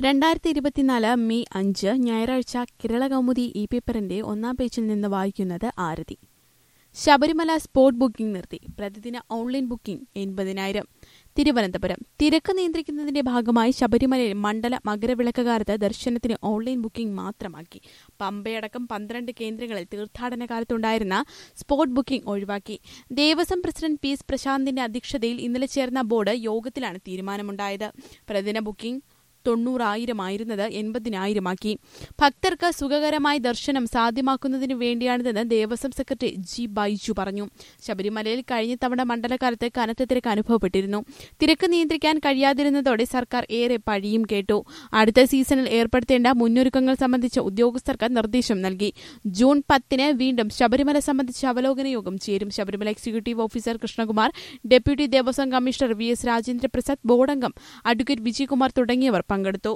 രണ്ടായിരത്തി ഇരുപത്തിനാല് മെയ് അഞ്ച് ഞായറാഴ്ച കേരള കൗമുദി ഇ പേപ്പറിന്റെ ഒന്നാം പേജിൽ നിന്ന് വായിക്കുന്നത് ആരതി ശബരിമല സ്പോട്ട് ബുക്കിംഗ് നിർത്തി പ്രതിദിന ഓൺലൈൻ ബുക്കിംഗ് എൺപതിനായിരം തിരുവനന്തപുരം തിരക്ക് നിയന്ത്രിക്കുന്നതിന്റെ ഭാഗമായി ശബരിമലയിൽ മണ്ഡല മകരവിളക്ക് കാലത്ത് ദർശനത്തിന് ഓൺലൈൻ ബുക്കിംഗ് മാത്രമാക്കി പമ്പയടക്കം പന്ത്രണ്ട് കേന്ദ്രങ്ങളിൽ തീർത്ഥാടന കാലത്തുണ്ടായിരുന്ന സ്പോട്ട് ബുക്കിംഗ് ഒഴിവാക്കി ദേവസ്വം പ്രസിഡന്റ് പി എസ് പ്രശാന്തിന്റെ അധ്യക്ഷതയിൽ ഇന്നലെ ചേർന്ന ബോർഡ് യോഗത്തിലാണ് തീരുമാനമുണ്ടായത് പ്രതിദിന ബുക്കിംഗ് തൊണ്ണൂറായിരമായിരുന്നത് എൺപതിനായിരമാക്കി ഭക്തർക്ക് സുഖകരമായ ദർശനം സാധ്യമാക്കുന്നതിനു വേണ്ടിയാണിതെന്ന് ദേവസ്വം സെക്രട്ടറി ജി ബൈജു പറഞ്ഞു ശബരിമലയിൽ കഴിഞ്ഞ തവണ മണ്ഡലകാലത്ത് കനത്ത തിരക്ക് അനുഭവപ്പെട്ടിരുന്നു തിരക്ക് നിയന്ത്രിക്കാൻ കഴിയാതിരുന്നതോടെ സർക്കാർ ഏറെ പഴിയും കേട്ടു അടുത്ത സീസണിൽ ഏർപ്പെടുത്തേണ്ട മുന്നൊരുക്കങ്ങൾ സംബന്ധിച്ച് ഉദ്യോഗസ്ഥർക്ക് നിർദ്ദേശം നൽകി ജൂൺ പത്തിന് വീണ്ടും ശബരിമല സംബന്ധിച്ച് അവലോകന യോഗം ചേരും Sabarimala executive officer Krishnakumar deputy Devaswom commissioner V S Rajendra Prasad ബോർഡംഗം അഡ്വക്കേറ്റ് വിജയകുമാർ തുടങ്ങിയവർ പങ്കെടുത്തു